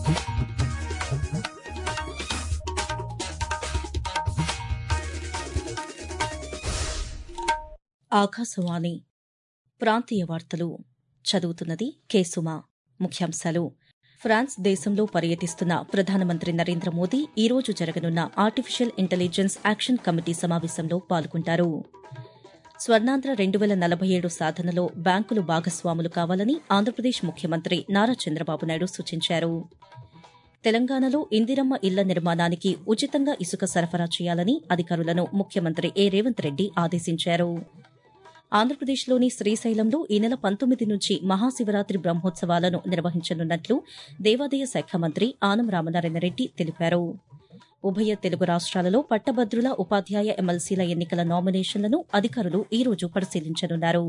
ఆకాశవాణి ప్రాంతీయ వార్తలు చదువుతున్నది కేసుమా ముఖ్యాంశాలు ఫ్రాన్స్ దేశంలో పర్యటిస్తున్న ప్రధానమంత్రి నరేంద్ర మోదీ ఈ రోజు జరగనున్న ఆర్టిఫిషియల్ ఇంటెలిజెన్స్ యాక్షన్ కమిటీ సమావేశంలో పాల్గొంటారు స్వర్ణాంధ్ర రెండు వేల నలభై ఏడు సాధనలో బ్యాంకులు భాగస్వాములు కావాలని ఆంధ్రప్రదేశ్ ముఖ్యమంత్రి నారా చంద్రబాబు నాయుడు సూచించారు తెలంగాణలో ఇందిరమ్మ ఇళ్ల నిర్మాణానికి ఉచితంగా ఇసుక సరఫరా చేయాలని అధికారులను ముఖ్యమంత్రి ఏ రేవంత్ రెడ్డి ఆదేశించారు ఆంధ్రప్రదేశ్లోని శ్రీశైలంలో ఈ నెల పంతొమ్మిది నుంచి మహాశివరాత్రి బ్రహ్మోత్సవాలను నిర్వహించనున్నట్లు దేవాదాయ శాఖ మంత్రి ఆనం రామనారాయణరెడ్డి తెలిపారు ఉభయ తెలుగు రాష్ట్రాలలో పట్టభద్రుల ఉపాధ్యాయ ఎమ్మెల్సీల ఎన్నికల నామినేషన్లను అధికారులు ఈ రోజు పరిశీలించనున్నారు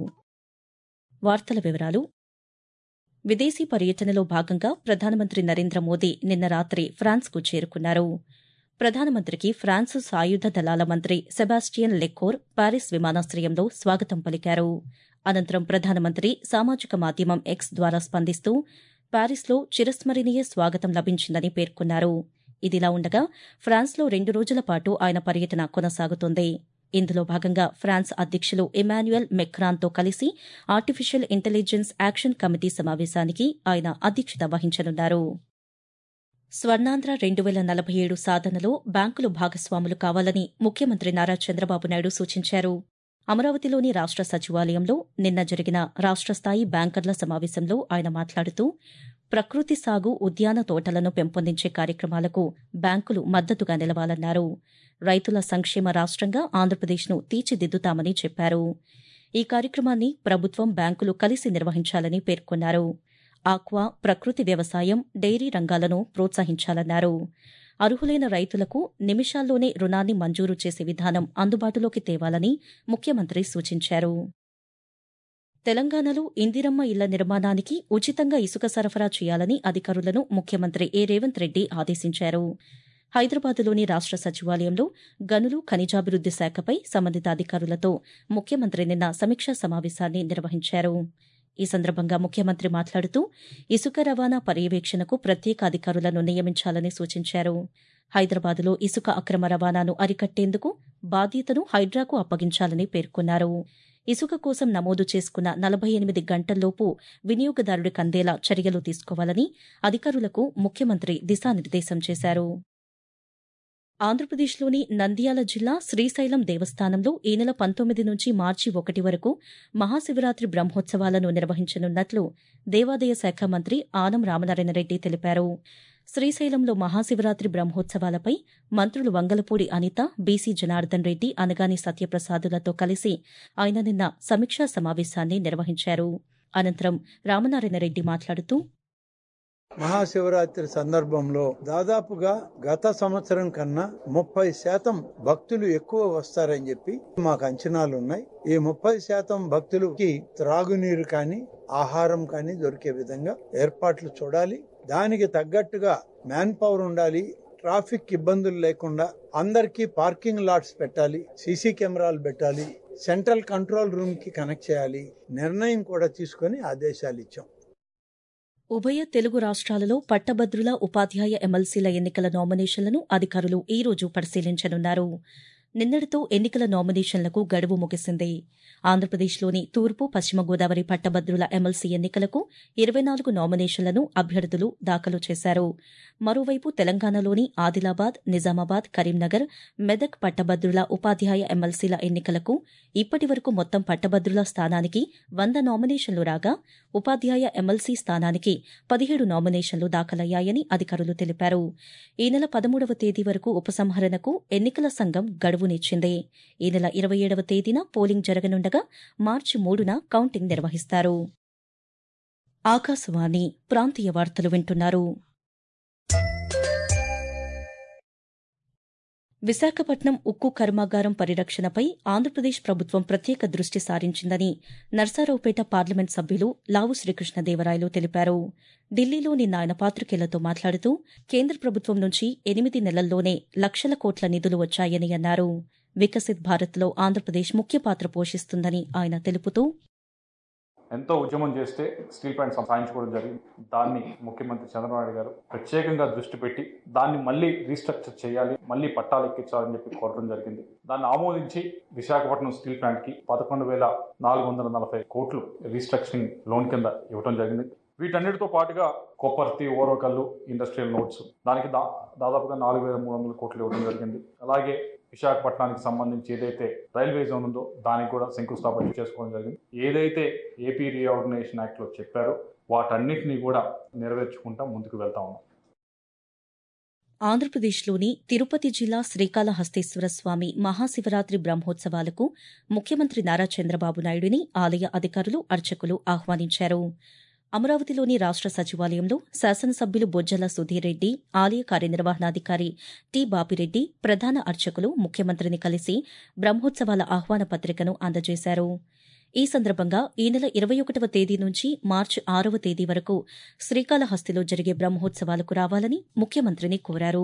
వార్తల వివరాలు విదేశీ పర్యటనలో భాగంగా ప్రధానమంత్రి నరేంద్ర మోదీ నిన్న రాత్రి ఫ్రాన్స్కు చేరుకున్నారు ప్రధానమంత్రికి ఫ్రాన్స్ సాయుధ దళాల మంత్రి సెబాస్టియన్ లెక్కోర్ పారిస్ విమానాశ్రయంలో స్వాగతం పలికారు అనంతరం ప్రధానమంత్రి సామాజిక మాధ్యమం ఎక్స్ ద్వారా స్పందిస్తూ పారిస్లో చిరస్మరణీయ స్వాగతం లభించిందని పేర్కొన్నారు ఇదిలా ఉండగా ఫ్రాన్స్లో రెండు రోజుల పాటు ఆయన పర్యటన కొనసాగుతోంది ఇందులో భాగంగా ఫ్రాన్స్ అధ్యకులు ఇమాన్యుయల్ మెక్రాన్తో కలిసి ఆర్టిఫిషియల్ ఇంటెలిజెన్స్ యాక్షన్ కమిటీ సమావేశానికి ఆయన అధ్యక్షత వహించనున్నారు స్వర్ణాంధ్ర రెండు వేల నలభై ఏడు సాధనలో బ్యాంకులు భాగస్వాములు కావాలని ముఖ్యమంత్రి నారా చంద్రబాబు నాయుడు సూచించారు అమరావతిలోని రాష్ట సచివాలయంలో నిన్న జరిగిన రాష్ట స్థాయి బ్యాంకర్ల సమావేశంలో ఆయన మాట్లాడుతూ ప్రకృతి సాగు ఉద్యాన తోటలను పెంపొందించే కార్యక్రమాలకు బ్యాంకులు మద్దతుగా నిలవాలన్నారు రైతుల సంక్షేమ రాష్ట్రంగా ఆంధ్రప్రదేశ్ను తీర్చిదిద్దుతామని చెప్పారు ఈ కార్యక్రమాన్ని ప్రభుత్వం బ్యాంకులు కలిసి నిర్వహించాలని పేర్కొన్నారు ఆక్వా ప్రకృతి వ్యవసాయం డైరీ రంగాలను ప్రోత్సహించాలన్నారు అర్హులైన రైతులకు నిమిషాల్లోనే రుణాన్ని మంజూరు చేసే విధానం అందుబాటులోకి తేవాలని ముఖ్యమంత్రి సూచించారు తెలంగాణలో ఇందిరమ్మ ఇళ్ల నిర్మాణానికి ఉచితంగా ఇసుక సరఫరా చేయాలని అధికారులను ముఖ్యమంత్రి ఏ రేవంత్ రెడ్డి ఆదేశించారు హైదరాబాద్లోని రాష్ట సచివాలయంలో గనులు ఖనిజాభివృద్ది శాఖపై సంబంధిత అధికారులతో ముఖ్యమంత్రి నిన్న సమీక్షా సమావేశాన్ని నిర్వహించారు ఈ సందర్భంగా ముఖ్యమంత్రి మాట్లాడుతూ ఇసుక రవాణా పర్యవేక్షణకు ప్రత్యేక అధికారులను నియమించాలని సూచించారు హైదరాబాద్లో ఇసుక అక్రమ రవాణాను అరికట్టేందుకు బాధ్యతను హైడ్రాకు అప్పగించాలని పేర్కొన్నారు ఇసుక కోసం నమోదు చేసుకున్న నలభై ఎనిమిది గంటల్లోపు వినియోగదారుడికి అందేలా చర్యలు తీసుకోవాలని అధికారులకు ముఖ్యమంత్రి దిశానిర్దేశం చేశారు ఆంధ్రప్రదేశ్లోని నంద్యాల జిల్లా శ్రీశైలం దేవస్థానంలో ఈ నెల పంతొమ్మిది నుంచి మార్చి ఒకటి వరకు మహాశివరాత్రి బ్రహ్మోత్సవాలను నిర్వహించనున్నట్లు దేవాదాయ శాఖ మంత్రి ఆనం రామనారాయణరెడ్డి తెలిపారు శ్రీశైలంలో మహాశివరాత్రి బ్రహ్మోత్సవాలపై మంత్రులు వంగలపూడి అనిత బీసీ జనార్దన్ రెడ్డి అనగాని సత్యప్రసాదులతో కలిసి ఆయన నిన్న సమీక్షా సమావేశాన్ని నిర్వహించారు అనంతరం రామనారాయణరెడ్డి మాట్లాడుతూ మహాశివరాత్రి సందర్భంలో దాదాపుగా గత సంవత్సరం కన్నా ముప్పై శాతం భక్తులు ఎక్కువ వస్తారని చెప్పి మాకు అంచనాలు ఉన్నాయి ఈ ముప్పై శాతం భక్తులకి త్రాగునీరు కానీ ఆహారం కానీ దొరికే విధంగా ఏర్పాట్లు చూడాలి దానికి తగ్గట్టుగా మ్యాన్ పవర్ ఉండాలి ట్రాఫిక్ ఇబ్బందులు లేకుండా అందరికీ పార్కింగ్ లాట్స్ పెట్టాలి సీసీ కెమెరాలు పెట్టాలి సెంట్రల్ కంట్రోల్ రూమ్ కి కనెక్ట్ చేయాలి నిర్ణయం కూడా తీసుకుని ఆదేశాలు ఇచ్చాం ఉభయ తెలుగు రాష్ట్రాలలో పట్టభద్రుల ఉపాధ్యాయ ఎమ్మెల్సీల ఎన్నికల నామినేషన్లను అధికారులు ఈ రోజు పరిశీలించనున్నారు నిన్నటితో ఎన్నికల నామినేషన్లకు గడువు ముగిసింది ఆంధ్రప్రదేశ్లోని తూర్పు పశ్చిమ గోదావరి పట్టభద్రుల ఎమ్మెల్సీ ఎన్నికలకు ఇరవై నాలుగు నామినేషన్లను అభ్యర్థులు దాఖలు చేశారు మరోవైపు తెలంగాణలోని ఆదిలాబాద్ నిజామాబాద్ కరీంనగర్ మెదక్ పట్టభద్రుల ఉపాధ్యాయ ఎమ్మెల్సీల ఎన్నికలకు ఇప్పటి వరకు మొత్తం పట్టభద్రుల స్థానానికి వంద నామినేషన్లు రాగా ఉపాధ్యాయ ఎమ్మెల్సీ స్థానానికి పదిహేడు నామినేషన్లు దాఖలయ్యాయని అధికారులు తెలిపారు ఈ నెల పదమూడవ తేదీ వరకు ఉపసంహరణకు ఎన్నికల సంఘం గడువునిచ్చింది ఈ నెల ఇరవై ఏడవ తేదీన పోలింగ్ జరగనుండగా మార్చి మూడున కౌంటింగ్ నిర్వహిస్తారు ఆకాశవాణి ప్రాంతీయ వార్తలు వింటున్నారు విశాఖపట్నం ఉక్కు కర్మాగారం పరిరక్షణపై ఆంధ్రప్రదేశ్ ప్రభుత్వం ప్రత్యేక దృష్టి సారించిందని నర్సారావుపేట పార్లమెంట్ సభ్యులు లావు శ్రీకృష్ణదేవరాయలు తెలిపారు ఢిల్లీలో నిన్న ఆయన పాత్రికేయులతో మాట్లాడుతూ కేంద్ర ప్రభుత్వం నుంచి ఎనిమిది నెలల్లోనే లక్షల కోట్ల నిధులు వచ్చాయని అన్నారు వికసిత్ భారత్లో ఆంధ్రప్రదేశ్ ముఖ్య పాత్ర పోషిస్తుందని ఆయన తెలుపుతూ ఎంతో ఉద్యమం చేస్తే స్టీల్ ప్లాంట్ సాధించుకోవడం జరిగింది దాన్ని ముఖ్యమంత్రి చంద్రబాబు నాయుడు గారు ప్రత్యేకంగా దృష్టి పెట్టి దాన్ని మళ్ళీ రీస్ట్రక్చర్ చేయాలి మళ్ళీ పట్టాలు ఎక్కించాలని చెప్పి కోరడం జరిగింది దాన్ని ఆమోదించి విశాఖపట్నం స్టీల్ ప్లాంట్ కి పదకొండు వేల నాలుగు వందల నలభై కోట్లు రీస్ట్రక్చరింగ్ లోన్ కింద ఇవ్వడం జరిగింది వీటన్నిటితో పాటుగా కొప్పర్తి ఓరకల్లు ఇండస్ట్రియల్ నోట్స్ దానికి దా దాదాపుగా నాలుగు వేల మూడు వందల కోట్లు ఇవ్వడం జరిగింది అలాగే విశాఖపట్నానికి సంబంధించి ఏదైతే రైల్వే జోన్ ఉందో దానికి కూడా శంకుస్థాపన చేసుకోవడం జరిగింది ఏదైతే ఏపీ రీఆర్గనైజేషన్ యాక్ట్లో చెప్పారో వాటన్నిటినీ కూడా నెరవేర్చుకుంటా ముందుకు వెళ్తా ఉన్నాం ఆంధ్రప్రదేశ్లోని తిరుపతి జిల్లా శ్రీకాళహస్తీశ్వర స్వామి మహాశివరాత్రి బ్రహ్మోత్సవాలకు ముఖ్యమంత్రి నారా చంద్రబాబు నాయుడిని ఆలయ అధికారులు అర్చకులు ఆహ్వానించారు అమరావతిలోని రాష్ట సచివాలయంలో శాసనసభ్యులు బొజ్జల సుధీర్ రెడ్డి ఆలయ కార్యనిర్వహణాధికారి టి బాపిరెడ్డి ప్రధాన అర్చకులు ముఖ్యమంత్రిని కలిసి బ్రహ్మోత్సవాల ఆహ్వాన పత్రికను అందజేశారు ఈ సందర్భంగా ఈ నెల ఇరవై ఒకటవ తేదీ నుంచి మార్చి ఆరవ తేదీ వరకు శ్రీకాళహస్తిలో జరిగే బ్రహ్మోత్సవాలకు రావాలని ముఖ్యమంత్రిని కోరారు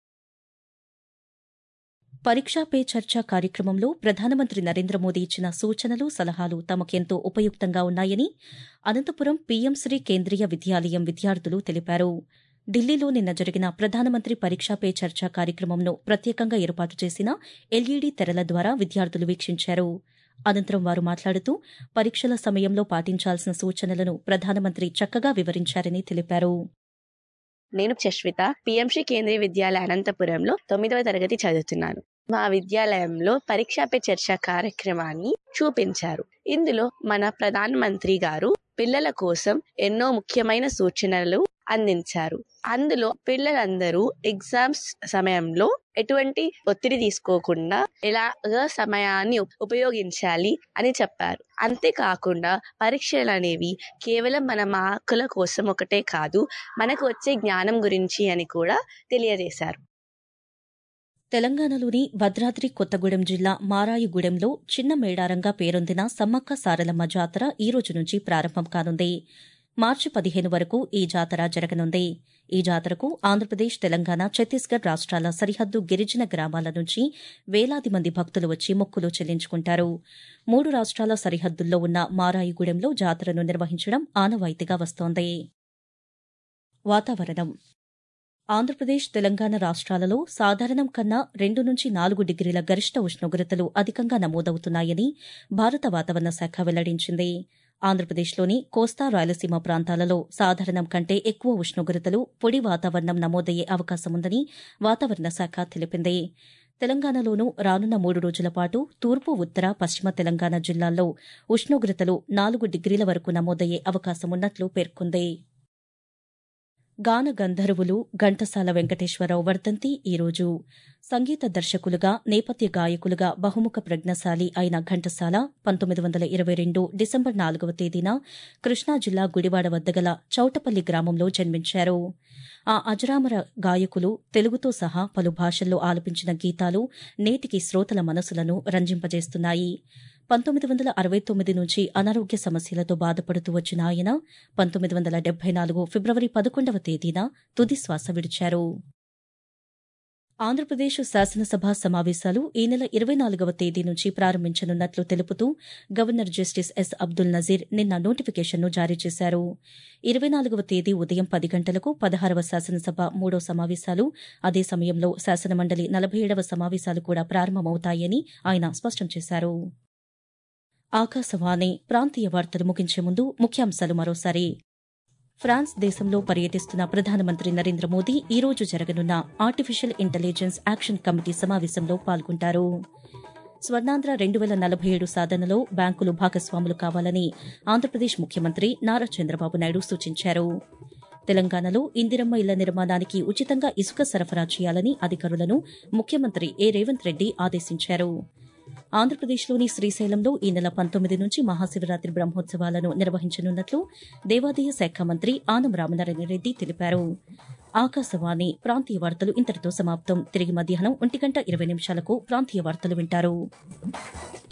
పరీక్షా పే చర్చ కార్యక్రమంలో ప్రధానమంత్రి నరేంద్ర మోదీ ఇచ్చిన సూచనలు సలహాలు తమకెంతో ఉపయుక్తంగా ఉన్నాయని అనంతపురం పీఎంశ్రీ కేంద్రీయ విద్యాలయం విద్యార్థులు తెలిపారు ఢిల్లీలో నిన్న జరిగిన ప్రధానమంత్రి పరీక్షా పే చర్చ కార్యక్రమంను ప్రత్యేకంగా ఏర్పాటు చేసిన ఎల్ఈడీ తెరల ద్వారా విద్యార్థులు వీక్షించారు అనంతరం వారు మాట్లాడుతూ పరీక్షల సమయంలో పాటించాల్సిన సూచనలను ప్రధానమంత్రి చక్కగా వివరించారని తెలిపారు నేను చశ్విత పిఎంశ్రీ కేంద్రీయ విద్యాలయ అనంతపురంలో తొమ్మిదవ తరగతి చదువుతున్నాను మా విద్యాలయంలో పరీక్షా పే చర్చ కార్యక్రమాన్ని చూపించారు ఇందులో మన ప్రధానమంత్రి గారు పిల్లల కోసం ఎన్నో ముఖ్యమైన సూచనలు అందించారు అందులో పిల్లలందరూ ఎగ్జామ్స్ సమయంలో ఎటువంటి ఒత్తిడి తీసుకోకుండా ఎలాగ సమయాన్ని ఉపయోగించాలి అని చెప్పారు అంతేకాకుండా పరీక్షలు అనేవి కేవలం మన మార్కుల కోసం ఒకటే కాదు మనకు వచ్చే జ్ఞానం గురించి అని కూడా తెలియజేశారు తెలంగాణలోని భద్రాద్రి కొత్తగూడెం జిల్లా మారాయిగూడెంలో చిన్న మేడారంగా పేరొందిన సమ్మక్క సారలమ్మ జాతర ఈ రోజు నుంచి ప్రారంభం కానుంది మార్చి పదిహేను వరకు ఈ జాతర జరగనుంది ఈ జాతరకు ఆంధ్రప్రదేశ్ తెలంగాణ ఛత్తీస్గఢ్ రాష్ట్రాల సరిహద్దు గిరిజన గ్రామాల నుంచి వేలాది మంది భక్తులు వచ్చి మొక్కులు చెల్లించుకుంటారు మూడు రాష్ట్రాల సరిహద్దుల్లో ఉన్న మారాయిగూడెంలో జాతరను నిర్వహించడం ఆనవాయితీగా వస్తోంది వాతావరణం ఆంధ్రప్రదేశ్ తెలంగాణ రాష్ట్రాలలో సాధారణం కన్నా రెండు నుంచి నాలుగు డిగ్రీల గరిష్ట ఉష్ణోగ్రతలు అధికంగా నమోదవుతున్నాయని భారత వాతావరణ శాఖ వెల్లడించింది ఆంధ్రప్రదేశ్లోని కోస్తా రాయలసీమ ప్రాంతాలలో సాధారణం కంటే ఎక్కువ ఉష్ణోగ్రతలు పొడి వాతావరణం నమోదయ్యే అవకాశముందని వాతావరణ శాఖ తెలిపింది తెలంగాణలోనూ రానున్న మూడు రోజుల పాటు తూర్పు ఉత్తర పశ్చిమ తెలంగాణ జిల్లాల్లో ఉష్ణోగ్రతలు నాలుగు డిగ్రీల వరకు నమోదయ్యే అవకాశమున్నట్లు పేర్కొంది గాన గంధర్వులు ఘంటసాల వెంకటేశ్వరరావు వర్ధంతి ఈరోజు సంగీత దర్శకులుగా నేపథ్య గాయకులుగా బహుముఖ ప్రజ్ఞశాలి అయిన ఘంటసాల పంతొమ్మిది వందల ఇరవై రెండు డిసెంబర్ నాలుగవ తేదీన కృష్ణా జిల్లా గుడివాడ వద్ద గల చౌటపల్లి గ్రామంలో జన్మించారు ఆ అజరామర గాయకులు తెలుగుతో సహా పలు భాషల్లో ఆలపించిన గీతాలు నేటికి శ్రోతల మనసులను రంజింపజేస్తున్నాయి పంతొమ్మిది వందల అరవై తొమ్మిది నుంచి అనారోగ్య సమస్యలతో బాధపడుతూ వచ్చిన ఆయన పంతొమ్మిది వందల డెబ్బై నాలుగు ఫిబ్రవరి పదకొండవ తేదీన తుది శ్వాస విడిచారు ఆంధ్రప్రదేశ్ శాసనసభ సమావేశాలు ఈ నెల ఇరవై నాలుగవ తేదీ నుంచి ప్రారంభించనున్నట్లు తెలుపుతూ governor justice S Abdul Nazeer నిన్న నోటిఫికేషన్ను జారీ చేశారు ఇరవై నాలుగవ తేదీ ఉదయం పది గంటలకు పదహారవ శాసనసభ మూడో సమావేశాలు అదే సమయంలో శాసనమండలి నలభై ఏడవ సమావేశాలు కూడా ప్రారంభమవుతాయని ఆయన స్పష్టం చేశారు ఆకాశవాణి ప్రాంతీయ వార్తలు ముగించే ముందు ముఖ్యాంశాలు మరోసారి ఫ్రాన్స్ దేశంలో పర్యటిస్తున్న ప్రధానమంత్రి నరేంద్ర మోదీ ఈ రోజు జరగనున్న ఆర్టిఫిషియల్ ఇంటెలిజెన్స్ యాక్షన్ కమిటీ సమావేశంలో పాల్గొంటారు స్వర్ణాంధ్ర రెండు వేల నలభై ఏడు సాధనలో బ్యాంకులు భాగస్వాములు కావాలని ఆంధ్రప్రదేశ్ ముఖ్యమంత్రి నారా చంద్రబాబు నాయుడు సూచించారు తెలంగాణలో ఇందిరమ్మ ఇళ్ల నిర్మాణానికి ఉచితంగా ఇసుక సరఫరా చేయాలని అధికారులను ముఖ్యమంత్రి ఏ రేవంత్ రెడ్డి ఆదేశించారు ఆంధ్రప్రదేశ్లోని శ్రీశైలంలో ఈ నెల పంతొమ్మిది నుంచి మహాశివరాత్రి బ్రహ్మోత్సవాలను నిర్వహించనున్నట్లు దేవాదాయ శాఖ మంత్రి ఆనం రామనారాయణ రెడ్డి తెలిపారు ఆకాశవాణి ప్రాంతీయ వార్తలు ఇంతటితో సమాప్తం తిరిగి మధ్యాహ్నం ఒంటి గంట ఇరవై నిమిషాలకు ప్రాంతీయ వార్తలు వింటారు